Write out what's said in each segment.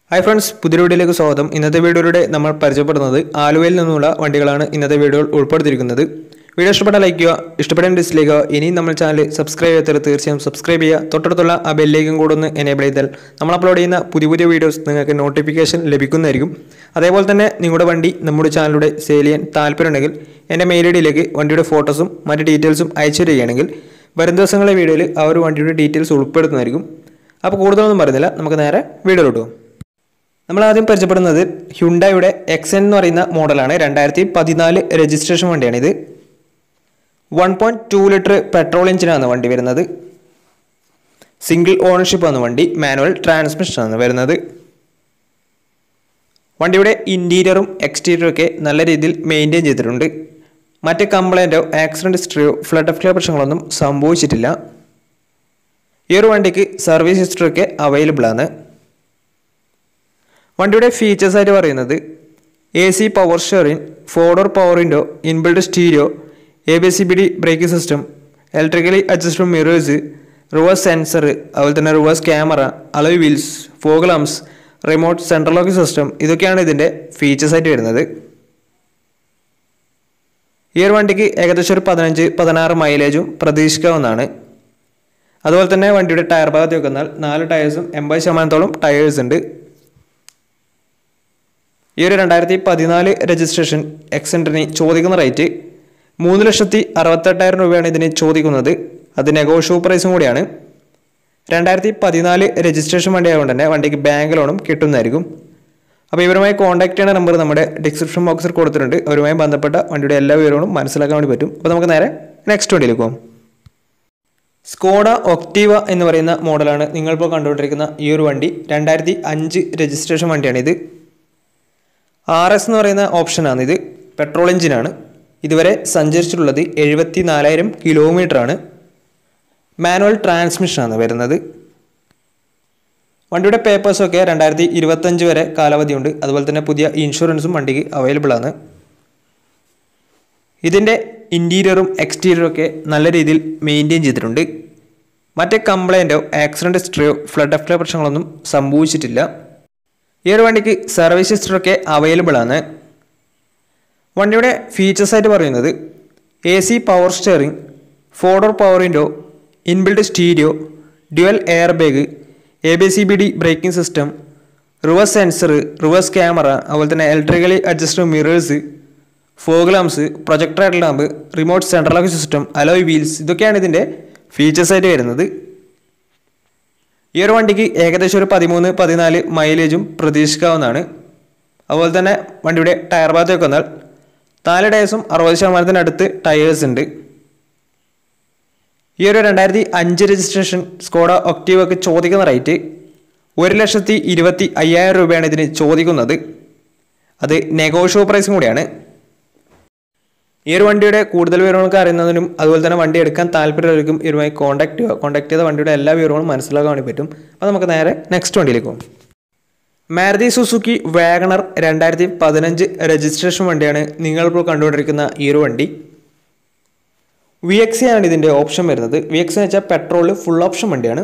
hi friends പുതിയ വീഡിയോയിലേക്ക് സ്വാഗതം ഇന്നത്തെ വീഡിയോയിലൂടെ നമ്മൾ പരിചയപ്പെടുന്നത് ആലുവയിൽ നിന്നുള്ള വണ്ടികളാണ് ഇന്നത്തെ വീഡിയോയിൽ ഉൾപ്പെടുത്തിയിരിക്കുന്നത് വീഡിയോ ഇഷ്ടപ്പെട്ട ലൈക്ക് ചെയ്യുക ഇഷ്ടപ്പെടാൻ ഡിസ്ലൈക്ക് ചെയ്യുക ഇനിയും നമ്മൾ ചാനൽ സബ്സ്ക്രൈബ് ചെയ്യാത്തവർ തീർച്ചയായും സബ്സ്ക്രൈബ് ചെയ്യുക തൊട്ടടുത്തുള്ള ആ ബെല്ലേക്കും കൂടെ ഒന്ന് എനേബിൾ ചെയ്താൽ നമ്മൾ അപ്ലോഡ് ചെയ്യുന്ന പുതിയ പുതിയ വീഡിയോസ് നിങ്ങൾക്ക് നോട്ടിഫിക്കേഷൻ ലഭിക്കുന്നതായിരിക്കും അതേപോലെ തന്നെ നിങ്ങളുടെ വണ്ടി നമ്മുടെ ചാനലിലൂടെ സെയിൽ ചെയ്യാൻ താല്പര്യമുണ്ടെങ്കിൽ എൻ്റെ മെയിൽ ഐ ഡിയിലേക്ക് വണ്ടിയുടെ ഫോട്ടോസും മറ്റ് ഡീറ്റെയിൽസും അയച്ചു തരികയാണെങ്കിൽ വരും ദിവസങ്ങളിലെ വീഡിയോയിൽ ആ ഒരു വണ്ടിയുടെ ഡീറ്റെയിൽസ് ഉൾപ്പെടുത്തുന്നതായിരിക്കും അപ്പോൾ കൂടുതലൊന്നും പറയുന്നില്ല നമുക്ക് നേരെ വീഡിയോയിലോട്ട് പോകാം നമ്മൾ ആദ്യം പരിചയപ്പെടുന്നത് ഹ്യുണ്ടായുടെ എക്സെൻ എന്ന് പറയുന്ന മോഡലാണ് രണ്ടായിരത്തി പതിനാല് രജിസ്ട്രേഷൻ വണ്ടിയാണിത് one point two litre petrol എഞ്ചിനാണ് വണ്ടി വരുന്നത് സിംഗിൾ ഓണർഷിപ്പ് ആണ് വണ്ടി മാനുവൽ ട്രാൻസ്മിഷൻ ആണ് വരുന്നത് വണ്ടിയുടെ ഇൻറ്റീരിയറും എക്സ്റ്റീരിയറും ഒക്കെ നല്ല രീതിയിൽ മെയിൻറ്റെയിൻ ചെയ്തിട്ടുണ്ട് മറ്റ് കംപ്ലൈൻറ്റോ ആക്സിഡൻറ്റ് ഹിസ്റ്ററിയോ ഫ്ലഡ് ഓഫ് പ്രശ്നങ്ങളൊന്നും സംഭവിച്ചിട്ടില്ല ഈ ഒരു വണ്ടിക്ക് സർവീസ് ഹിസ്റ്ററി ഒക്കെ അവൈലബിൾ ആണ് വണ്ടിയുടെ ഫീച്ചേഴ്സ് ആയിട്ട് പറയുന്നത് A C power steering four door power window inbuilt stereo A B C B D braking system electrically adjustable mirrors reverse sensor അതുപോലെ തന്നെ reverse camera alloy wheels fog lamps remote central locking system ഇതൊക്കെയാണ് ഇതിൻ്റെ features ആയിട്ട് വരുന്നത് ഈ ഒരു വണ്ടിക്ക് ഏകദേശം ഒരു പതിനഞ്ച് പതിനാറ് മൈലേജും പ്രതീക്ഷിക്കാവുന്നതാണ് അതുപോലെ തന്നെ വണ്ടിയുടെ ടയർ ഭാഗത്ത് വെക്കുന്നാൽ നാല് ടയേഴ്സും എൺപത് ശതമാനത്തോളം ടയേഴ്സ് ഉണ്ട് ഈ ഒരു രണ്ടായിരത്തി പതിനാല് രജിസ്ട്രേഷൻ എക്സെൻറ്ററിന് ചോദിക്കുന്ന റേറ്റ് മൂന്ന് ലക്ഷത്തി അറുപത്തെട്ടായിരം രൂപയാണ് ഇതിന് ചോദിക്കുന്നത് അത് നെഗോഷ്യബിൾ പ്രൈസും കൂടിയാണ് രണ്ടായിരത്തി പതിനാല് രജിസ്ട്രേഷൻ വണ്ടി ആയതുകൊണ്ട് തന്നെ വണ്ടിക്ക് ബാങ്ക് ലോണും കിട്ടുന്നതായിരിക്കും അപ്പോൾ ഇവരുമായി കോൺടാക്ട് ചെയ്യുന്ന നമ്പർ നമ്മുടെ ഡിസ്ക്രിപ്ഷൻ ബോക്സിൽ കൊടുത്തിട്ടുണ്ട് അവരുമായി ബന്ധപ്പെട്ട വണ്ടിയുടെ എല്ലാ വിവരങ്ങളും മനസ്സിലാക്കാൻ വേണ്ടി പറ്റും അപ്പോൾ നമുക്ക് നേരെ നെക്സ്റ്റ് വണ്ടിയിലേക്ക് പോകാം സ്കോഡ ഒക്ടീവ എന്ന് പറയുന്ന മോഡലാണ് നിങ്ങളിപ്പോൾ കണ്ടുകൊണ്ടിരിക്കുന്ന ഈ ഒരു വണ്ടി രണ്ടായിരത്തി അഞ്ച് രജിസ്ട്രേഷൻ വണ്ടിയാണിത് ആർ എസ് എന്ന് പറയുന്ന ഓപ്ഷനാണ് ഇത് പെട്രോൾ എഞ്ചിനാണ് ഇതുവരെ സഞ്ചരിച്ചിട്ടുള്ളത് എഴുപത്തി നാലായിരം കിലോമീറ്ററാണ് മാനുവൽ ട്രാൻസ്മിഷനാണ് വരുന്നത് വണ്ടിയുടെ പേപ്പേഴ്സൊക്കെ രണ്ടായിരത്തി ഇരുപത്തഞ്ച് വരെ കാലാവധിയുണ്ട് അതുപോലെ തന്നെ പുതിയ ഇൻഷുറൻസും വണ്ടിക്ക് അവൈലബിൾ ആണ് ഇതിൻ്റെ ഇൻറ്റീരിയറും എക്സ്റ്റീരിയറും ഒക്കെ നല്ല രീതിയിൽ മെയിൻറ്റെയിൻ ചെയ്തിട്ടുണ്ട് മറ്റേ കംപ്ലൈൻറ്റോ ആക്സിഡൻറ്റ് ഹിസ്റ്ററിയോ ഫ്ലഡ് ഓഫ് പ്രശ്നങ്ങളൊന്നും സംഭവിച്ചിട്ടില്ല ഈ ഒരു വണ്ടിക്ക് സർവീസ് ഹിസ്റ്ററൊക്കെ അവൈലബിൾ ആണ് വണ്ടിയുടെ ഫീച്ചേഴ്സ് ആയിട്ട് പറയുന്നത് A C power steering four door power window inbuilt stereo dual air bag A B C B D braking system reverse sensor reverse camera അതുപോലെ തന്നെ electrically adjusted mirrors fog lamps projector headlamp remote central lock system alloy wheels ഇതൊക്കെയാണ് ഇതിൻ്റെ features ആയിട്ട് വരുന്നത് ഈ ഒരു വണ്ടിക്ക് ഏകദേശം ഒരു പതിമൂന്ന് പതിനാല് മൈലേജും പ്രതീക്ഷിക്കാവുന്നതാണ് അതുപോലെ തന്നെ വണ്ടിയുടെ ടയർ ഭാഗത്തേക്ക് വന്നാൽ നാല് ടയേഴ്സും അറുപത് ശതമാനത്തിനടുത്ത് ടയേഴ്സ് ഉണ്ട് ഈ ഒരു രണ്ടായിരത്തി അഞ്ച് രജിസ്ട്രേഷൻ സ്കോഡ ഒക്ടീവൊക്കെ ചോദിക്കുന്ന റേറ്റ് ഒരു ലക്ഷത്തി ഇരുപത്തി അയ്യായിരം രൂപയാണ് ഇതിന് ചോദിക്കുന്നത് അത് നെഗോഷ്യബിൾ പ്രൈസും കൂടിയാണ് ഈ ഒരു വണ്ടിയുടെ കൂടുതൽ വിവരങ്ങൾക്ക് അറിയുന്നതിനും അതുപോലെ തന്നെ വണ്ടി എടുക്കാൻ താല്പര്യമുള്ളവർക്കും ഇവരുമായി കോൺടാക്ട് ചെയ്യുക കോൺടാക്ട് ചെയ്ത വണ്ടിയുടെ എല്ലാ വിവരങ്ങളും മനസ്സിലാക്കാൻ വേണ്ടി പറ്റും അപ്പോൾ നമുക്ക് നേരെ നെക്സ്റ്റ് വണ്ടിയിലേക്ക് പോകും മാരുതി സുസുക്കി വാഗണർ രണ്ടായിരത്തി പതിനഞ്ച് രജിസ്ട്രേഷൻ വണ്ടിയാണ് നിങ്ങളിപ്പോൾ കണ്ടുകൊണ്ടിരിക്കുന്ന ഈ ഒരു വണ്ടി വി എക്സ് ആണ് ഇതിൻ്റെ ഓപ്ഷൻ വരുന്നത് വി എക്സ് എന്ന് വെച്ചാൽ പെട്രോൾ ഫുൾ ഓപ്ഷൻ വണ്ടിയാണ്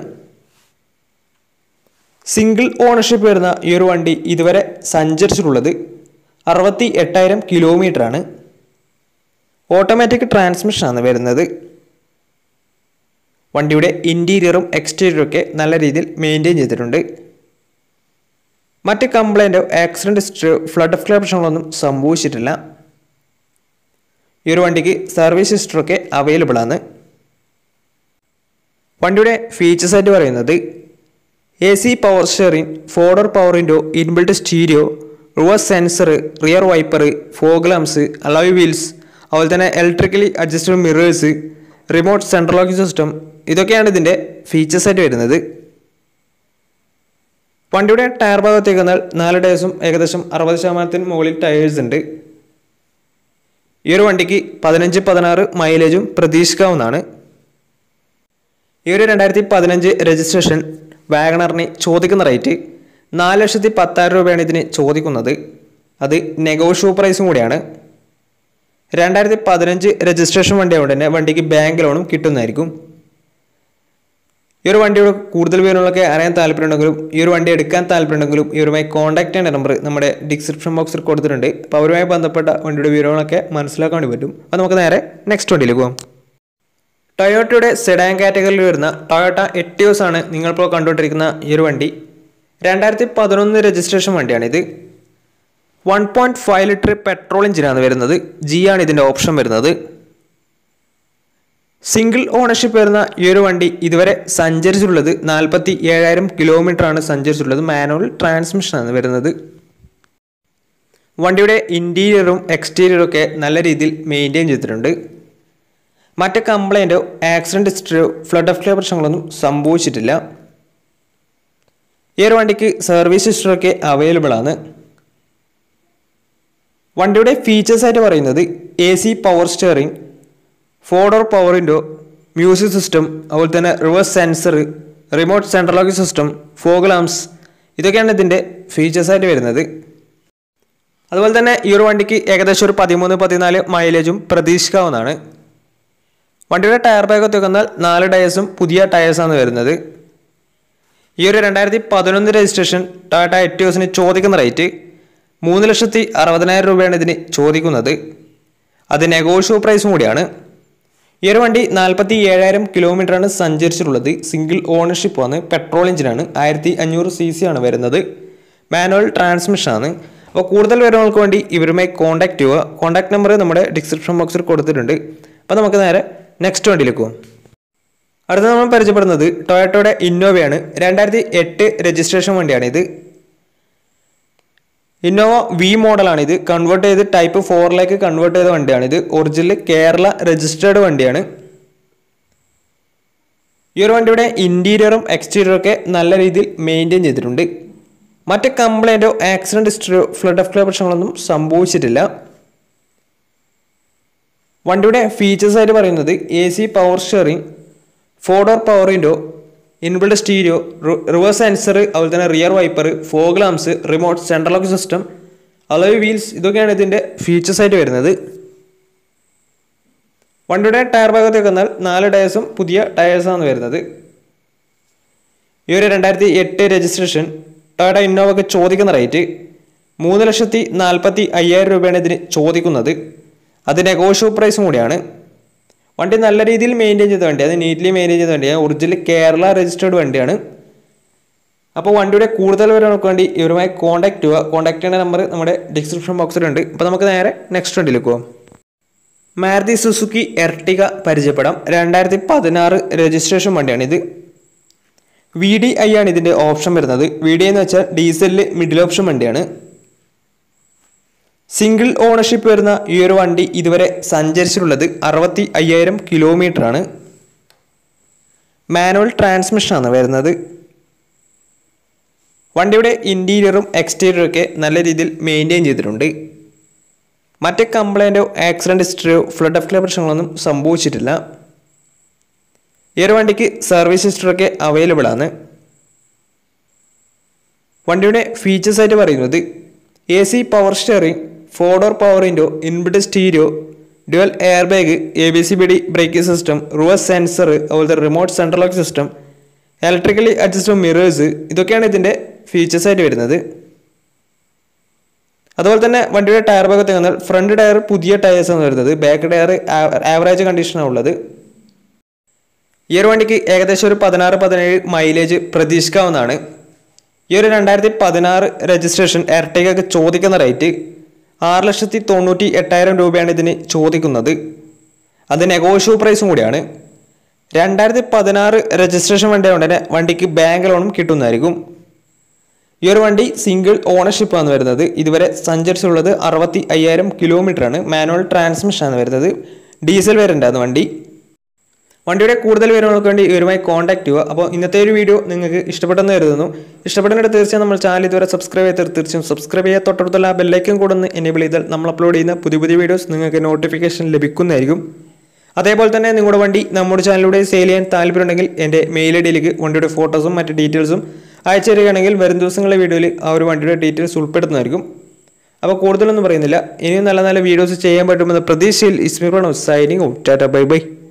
സിംഗിൾ ഓണർഷിപ്പ് വരുന്ന ഈ ഒരു വണ്ടി ഇതുവരെ സഞ്ചരിച്ചിട്ടുള്ളത് അറുപത്തി എട്ടായിരം കിലോമീറ്ററാണ് ഓട്ടോമാറ്റിക് ട്രാൻസ്മിഷനാണ് വരുന്നത് വണ്ടിയുടെ ഇൻറ്റീരിയറും എക്സ്റ്റീരിയറും ഒക്കെ നല്ല രീതിയിൽ മെയിൻറ്റെയിൻ ചെയ്തിട്ടുണ്ട് മറ്റ് കംപ്ലൈൻറ്റോ ആക്സിഡൻറ്റ് ഹിസ്റ്ററിയോ ഫ്ലഡ് ഓഫ് പ്രശ്നങ്ങളൊന്നും സംഭവിച്ചിട്ടില്ല ഈ ഒരു വണ്ടിക്ക് സർവീസ് ഹിസ്റ്ററൊക്കെ അവൈലബിൾ ആണ് വണ്ടിയുടെ ഫീച്ചേഴ്സ് ആയിട്ട് പറയുന്നത് A C power steering four door power window inbuilt stereo reverse sensor rear wiper fog lamps alloy wheels അതുപോലെ തന്നെ electrically adjustable mirrors remote central locking system ഇതൊക്കെയാണ് ഇതിൻ്റെ ഫീച്ചേഴ്സ് ആയിട്ട് വരുന്നത് വണ്ടിയുടെ ടയർ ഭാഗത്തേക്ക് വന്നാൽ നാല് ടയേഴ്സും ഏകദേശം അറുപത് ശതമാനത്തിന് മുകളിൽ ടയേഴ്സ് ഉണ്ട് ഈ ഒരു വണ്ടിക്ക് പതിനഞ്ച് പതിനാറ് മൈലേജും പ്രതീക്ഷിക്കാവുന്നതാണ് ഈ ഒരു രണ്ടായിരത്തി പതിനഞ്ച് രജിസ്ട്രേഷൻ വാഗണറിന് ചോദിക്കുന്ന റേറ്റ് നാല് ലക്ഷത്തി പത്തായിരം രൂപയാണ് ഇതിന് ചോദിക്കുന്നത് അത് നെഗോഷ്യബിൾ പ്രൈസും കൂടിയാണ് രണ്ടായിരത്തി പതിനഞ്ച് രജിസ്ട്രേഷൻ വണ്ടി ആയതുകൊണ്ട് തന്നെ വണ്ടിക്ക് ബാങ്ക് ലോണും കിട്ടുന്നതായിരിക്കും ഈ ഒരു വണ്ടിയുടെ കൂടുതൽ വിവരങ്ങളൊക്കെ അറിയാൻ താല്പര്യമുണ്ടെങ്കിലും ഈ ഒരു വണ്ടി എടുക്കാൻ താല്പര്യമുണ്ടെങ്കിലും ഇവരുമായി കോൺടാക്ട് ചെയ്യേണ്ട നമ്പർ നമ്മുടെ ഡിസ്ക്രിപ്ഷൻ ബോക്സിൽ കൊടുത്തിട്ടുണ്ട് അപ്പോൾ അവരുമായി ബന്ധപ്പെട്ട വണ്ടിയുടെ വിവരങ്ങളൊക്കെ മനസ്സിലാക്കാൻ വേണ്ടി പറ്റും അപ്പോൾ നമുക്ക് നേരെ നെക്സ്റ്റ് വണ്ടിയിലേക്ക് പോകാം ടൊയോട്ടയുടെ സെഡാൻ കാറ്റഗറിയിൽ വരുന്ന ടൊയോട്ട എട്ടിയോസ് ആണ് നിങ്ങളിപ്പോൾ കണ്ടുകൊണ്ടിരിക്കുന്ന ഈ ഒരു വണ്ടി രണ്ടായിരത്തി പതിനൊന്ന് രജിസ്ട്രേഷൻ വണ്ടിയാണിത് one point five litre petrol എഞ്ചിനാണ് വരുന്നത് ജി ആണ് ഇതിൻ്റെ ഓപ്ഷൻ വരുന്നത് സിംഗിൾ ഓണർഷിപ്പ് വരുന്ന ഈ ഒരു വണ്ടി ഇതുവരെ സഞ്ചരിച്ചിട്ടുള്ളത് നാൽപ്പത്തി ഏഴായിരം കിലോമീറ്റർ ആണ് സഞ്ചരിച്ചിട്ടുള്ളത് മാനുവൽ ട്രാൻസ്മിഷനാണ് വരുന്നത് വണ്ടിയുടെ ഇൻറ്റീരിയറും എക്സ്റ്റീരിയറും ഒക്കെ നല്ല രീതിയിൽ മെയിൻറ്റെയിൻ ചെയ്തിട്ടുണ്ട് മറ്റ് കംപ്ലൈൻറ്റോ ആക്സിഡൻറ്റ് ഹിസ്റ്ററിയോ ഫ്ലഡ് ഓഫ് ക്ലിയർ പ്രശ്നങ്ങളൊന്നും സംഭവിച്ചിട്ടില്ല ഈ ഒരു വണ്ടിക്ക് സർവീസ് ഹിസ്റ്ററൊക്കെ അവൈലബിൾ ആണ് വണ്ടിയുടെ ഫീച്ചേഴ്സ് ആയിട്ട് പറയുന്നത് A C power steering four door power window music system അതുപോലെ തന്നെ reverse sensor remote central locking system fog lamps ഇതൊക്കെയാണ് ഇതിൻ്റെ ഫീച്ചേഴ്സ് ആയിട്ട് വരുന്നത് അതുപോലെ തന്നെ ഈ ഒരു വണ്ടിക്ക് ഏകദേശം ഒരു പതിമൂന്ന് പതിനാല് മൈലേജും പ്രതീക്ഷിക്കാവുന്നതാണ് വണ്ടിയുടെ ടയർ ബാഗൊക്കെ വന്നാൽ നാല് ടയേഴ്സും പുതിയ ടയേഴ്സാണ് വരുന്നത് ഈ ഒരു രണ്ടായിരത്തി പതിനൊന്ന് രജിസ്ട്രേഷൻ ടൊയോട്ട എറ്റിയോസിന് ചോദിക്കുന്ന റേറ്റ് മൂന്ന് ലക്ഷത്തി അറുപതിനായിരം രൂപയാണ് ഇതിന് ചോദിക്കുന്നത് അത് നെഗോഷ്യബിൾ പ്രൈസും കൂടിയാണ് ഈ ഒരു വണ്ടി നാൽപ്പത്തി ഏഴായിരം കിലോമീറ്ററാണ് സഞ്ചരിച്ചിട്ടുള്ളത് സിംഗിൾ ഓണർഷിപ്പ് ആണ് പെട്രോൾ എഞ്ചിനാണ് ആയിരത്തി അഞ്ഞൂറ് സി സി ആണ് വരുന്നത് മാനുവൽ ട്രാൻസ്മിഷൻ ആണ് അപ്പോൾ കൂടുതൽ വിവരങ്ങൾക്ക് വേണ്ടി ഇവരുമായി കോൺടാക്ട് ചെയ്യുക കോൺടാക്ട് നമ്പർ നമ്മുടെ ഡിസ്ക്രിപ്ഷൻ ബോക്സിൽ കൊടുത്തിട്ടുണ്ട് അപ്പോൾ നമുക്ക് നേരെ നെക്സ്റ്റ് വണ്ടിയിലേക്ക് പോകാം അടുത്ത നമ്മൾ പരിചയപ്പെടുന്നത് ടൊയോട്ടോയുടെ ഇന്നോവയാണ് രണ്ടായിരത്തി എട്ട് രജിസ്ട്രേഷൻ വണ്ടിയാണിത് ഇന്നോവ വി മോഡലാണിത് കൺവേർട്ട് ചെയ്ത് ടൈപ്പ് ഫോറിലേക്ക് കൺവേർട്ട് ചെയ്ത വണ്ടിയാണിത് ഒറിജിനൽ കേരള രജിസ്റ്റേർഡ് വണ്ടിയാണ് ഈ ഒരു വണ്ടിയുടെ ഇൻറ്റീരിയറും എക്സ്റ്റീരിയറും ഒക്കെ നല്ല രീതിയിൽ മെയിൻറ്റെയിൻ ചെയ്തിട്ടുണ്ട് മറ്റ് കംപ്ലൈൻറ്റോ ആക്സിഡൻറ്റ് ഹിസ്റ്ററിയോ ഫ്ലഡ് ഓഫ് ക്ലിയർ പ്രശ്നങ്ങളൊന്നും സംഭവിച്ചിട്ടില്ല വണ്ടിയുടെ ഫീച്ചേഴ്സ് ആയിട്ട് പറയുന്നത് A C power steering four door power window inbuilt stereo reverse sensor അതുപോലെ തന്നെ rear wiper fog lamps remote central lock system alloy wheels ഇതൊക്കെയാണ് ഇതിൻ്റെ ഫീച്ചേഴ്സ് ആയിട്ട് വരുന്നത് വണ്ടിയുടെ ടയർ ഭാഗത്തേക്ക് വന്നാൽ നാല് ടയേഴ്സും പുതിയ ടയേഴ്സാണ് വരുന്നത് ഈ ഒരു രണ്ടായിരത്തി എട്ട് രജിസ്ട്രേഷൻ ടൊയോട്ട ഇന്നോവയ്ക്ക് ചോദിക്കുന്ന റേറ്റ് മൂന്ന് ലക്ഷത്തി നാൽപ്പത്തി അയ്യായിരം രൂപയാണ് ഇതിന് ചോദിക്കുന്നത് അത് നെഗോഷ്യബിൾ പ്രൈസും കൂടിയാണ് വണ്ടി നല്ല രീതിയിൽ മെയിൻറ്റെയിൻ ചെയ്ത വണ്ടി അത് നീറ്റ്ലി മെയിൻറ്റെയിൻ ചെയ്ത വണ്ടിയാണ് ഒറിജിനൽ കേരള രജിസ്റ്റേർഡ് വണ്ടിയാണ് അപ്പോൾ വണ്ടിയുടെ കൂടുതൽ വിവരങ്ങൾക്ക് വേണ്ടി ഇവരുമായി കോൺടാക്ട് ചെയ്യുക കോൺടാക്ട് ചെയ്യേണ്ട നമ്പർ നമ്മുടെ ഡിസ്ക്രിപ്ഷൻ ബോക്സിലുണ്ട് അപ്പോൾ നമുക്ക് നേരെ നെക്സ്റ്റ് വണ്ടിയിലേക്ക് പോകാം മാരുതി സുസുക്കി എർട്ടിക പരിചയപ്പെടാം രണ്ടായിരത്തി പതിനാറ് രജിസ്ട്രേഷൻ വണ്ടിയാണിത് വി ഡി ഐ ആണ് ഇതിൻ്റെ ഓപ്ഷൻ വരുന്നത് വി ഡി എന്ന് വെച്ചാൽ ഡീസലിൽ മിഡിൽ ഓപ്ഷൻ വണ്ടിയാണ് സിംഗിൾ ഓണർഷിപ്പ് വരുന്ന ഈ ഒരു വണ്ടി ഇതുവരെ സഞ്ചരിച്ചിട്ടുള്ളത് അറുപത്തി അയ്യായിരം കിലോമീറ്റർ ആണ് മാനുവൽ ട്രാൻസ്മിഷനാണ് വരുന്നത് വണ്ടിയുടെ ഇൻറ്റീരിയറും എക്സ്റ്റീരിയറും ഒക്കെ നല്ല രീതിയിൽ മെയിൻറ്റെയിൻ ചെയ്തിട്ടുണ്ട് മറ്റ് കംപ്ലൈൻറ്റോ ആക്സിഡൻറ്റ് ഹിസ്റ്ററിയോ ഫ്ലഡ് ഓഫ് ക്ലിയർ പ്രശ്നങ്ങളൊന്നും സംഭവിച്ചിട്ടില്ല ഈ ഒരു വണ്ടിക്ക് സർവീസ് ഹിസ്റ്ററൊക്കെ അവൈലബിൾ ആണ് വണ്ടിയുടെ ഫീച്ചേഴ്സ് ആയിട്ട് പറയുന്നത് A C power steering four door power window inbuilt stereo dual air bag A B C B D braking system reverse sensor അതുപോലത്തെ remote central lock system electrically adjustable mirrors ഇതൊക്കെയാണ് ഇതിൻ്റെ features ആയിട്ട് വരുന്നത് അതുപോലെ തന്നെ വണ്ടിയുടെ ടയർ ഭാഗത്ത് വന്നാൽ ഫ്രണ്ട് ടയർ പുതിയ ടയേഴ്സ് ആണ് വരുന്നത് ബാക്ക് ടയർ ആവറേജ് കണ്ടീഷനാണ് ഉള്ളത് ഈ ഒരു വണ്ടിക്ക് ഏകദേശം ഒരു പതിനാറ് പതിനേഴ് മൈലേജ് പ്രതീക്ഷിക്കാവുന്നതാണ് ഈ ഒരു രണ്ടായിരത്തി പതിനാറ് രജിസ്ട്രേഷൻ എർട്ടികൊക്കെ ചോദിക്കുന്ന റേറ്റ് ആറ് ലക്ഷത്തി തൊണ്ണൂറ്റി എട്ടായിരം രൂപയാണ് ഇതിന് ചോദിക്കുന്നത് അത് നെഗോഷ്യബിൾ പ്രൈസും കൂടിയാണ് രണ്ടായിരത്തി പതിനാറ് രജിസ്ട്രേഷൻ വണ്ടി ആയതുകൊണ്ട് തന്നെ വണ്ടിക്ക് ബാങ്ക് ലോണും കിട്ടുന്നതായിരിക്കും ഈ ഒരു വണ്ടി സിംഗിൾ ഓണർഷിപ്പ് ആണ് വരുന്നത് ഇതുവരെ സഞ്ചരിച്ചുള്ളത് അറുപത്തി അയ്യായിരം കിലോമീറ്റർ ആണ് മാനുവൽ ട്രാൻസ്മിഷൻ ആണ് വരുന്നത് ഡീസൽ വേരിയൻ്റ് ആണ് വണ്ടി വണ്ടിയുടെ കൂടുതൽ വിവരങ്ങൾക്ക് വേണ്ടി ഇവരുമായി കോൺടാക്ട് ചെയ്യുക അപ്പോൾ ഇന്നത്തെ ഒരു വീഡിയോ നിങ്ങൾക്ക് ഇഷ്ടപ്പെട്ടെന്ന് കരുതുന്നു ഇഷ്ടപ്പെടുന്നിട്ട് തീർച്ചയായും നമ്മൾ ചാനൽ ഇതുവരെ സബ്സ്ക്രൈബ് ചെയ്ത് തീർച്ചയായും സബ്സ്ക്രൈബ് ചെയ്യുക തൊട്ടടുത്തുള്ള ആ ബെല്ലൈക്കൻ കൂടെ ഒന്ന് എനേബിൾ ചെയ്താൽ നമ്മൾ അപ്ലോഡ് ചെയ്യുന്ന പുതിയ പുതിയ വീഡിയോസ് നിങ്ങൾക്ക് നോട്ടിഫിക്കേഷൻ ലഭിക്കുന്നതായിരിക്കും അതേപോലെ തന്നെ നിങ്ങളുടെ വണ്ടി നമ്മുടെ ചാനലിലൂടെ സെയിൽ ചെയ്യാൻ താല്പര്യമുണ്ടെങ്കിൽ എൻ്റെ മെയിൽ ഐ ഡിയിലേക്ക് വണ്ടിയുടെ ഫോട്ടോസും മറ്റ് ഡീറ്റെയിൽസും അയച്ചു തരികയാണെങ്കിൽ വരും ദിവസങ്ങളിലെ വീഡിയോയിൽ ആ ഒരു വണ്ടിയുടെ ഡീറ്റെയിൽസ് ഉൾപ്പെടുത്തുന്നതായിരിക്കും അപ്പോൾ കൂടുതലൊന്നും പറയുന്നില്ല ഇനിയും നല്ല നല്ല വീഡിയോസ് ചെയ്യാൻ പറ്റുമെന്ന പ്രതീക്ഷയിൽ is me Pranav signing tata bye by